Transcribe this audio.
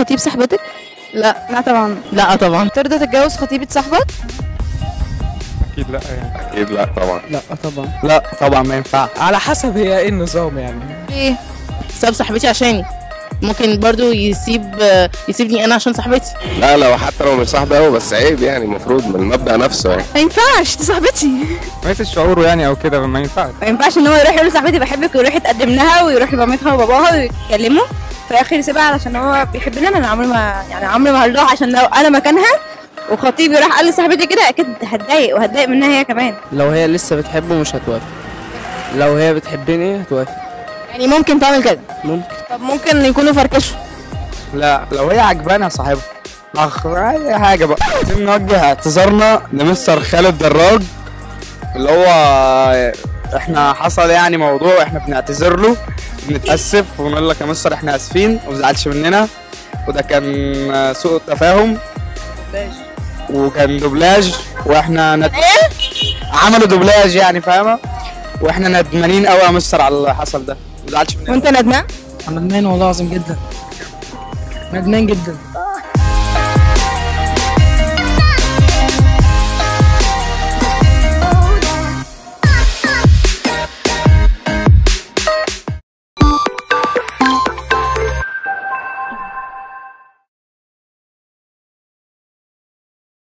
خطيب صاحبتك لا لا طبعا لا طبعا ترضى تتجوز خطيبة صاحبك اكيد لا يعني اكيد لا طبعا لا طبعا لا طبعا ما ينفعش على حسب هي ايه النظام يعني ليه ساب صاحبتي عشاني ممكن برضو يسيب يسيبني انا عشان صاحبتي لا لو حتى لو مش صاحبي قوي بس عيب يعني المفروض من المبدأ نفسه يعني ما ينفعش دي صاحبتي ميت شعوره يعني او كده ما ينفعش ما ينفعش ان هو يروح يقول لصاحبتي بحبك ويروح يتقدم لها ويروح لمامتها وباباها ويتكلموا في الاخر يسيبها علشان هو بيحبني انا انا عمري ما يعني عمري ما هروح عشان لو انا مكانها وخطيبي راح قال لصاحبتي كده اكيد هتضايق وهتضايق منها هي كمان لو هي لسه بتحبه مش هتوافق لو هي بتحبني هتوافق يعني ممكن تعمل كده ممكن طب ممكن يكونوا فركشوا لا لو هي عجبانها صاحبها اخ اي حاجه بقى عايزين نوجه اعتذارنا لمستر خالد دراج اللي هو احنا حصل يعني موضوع احنا بنعتذر له بنتاسف ونقول لك يا مستر احنا اسفين وما تزعلش مننا وده كان سوء تفاهم وكان دوبلاج واحنا ند... عملوا دوبلاج يعني فاهمه واحنا ندمانين قوي يا مستر على اللي حصل ده ما تزعلش مننا وانت ندمان ندمان والله العظيم جدا ندمان جدا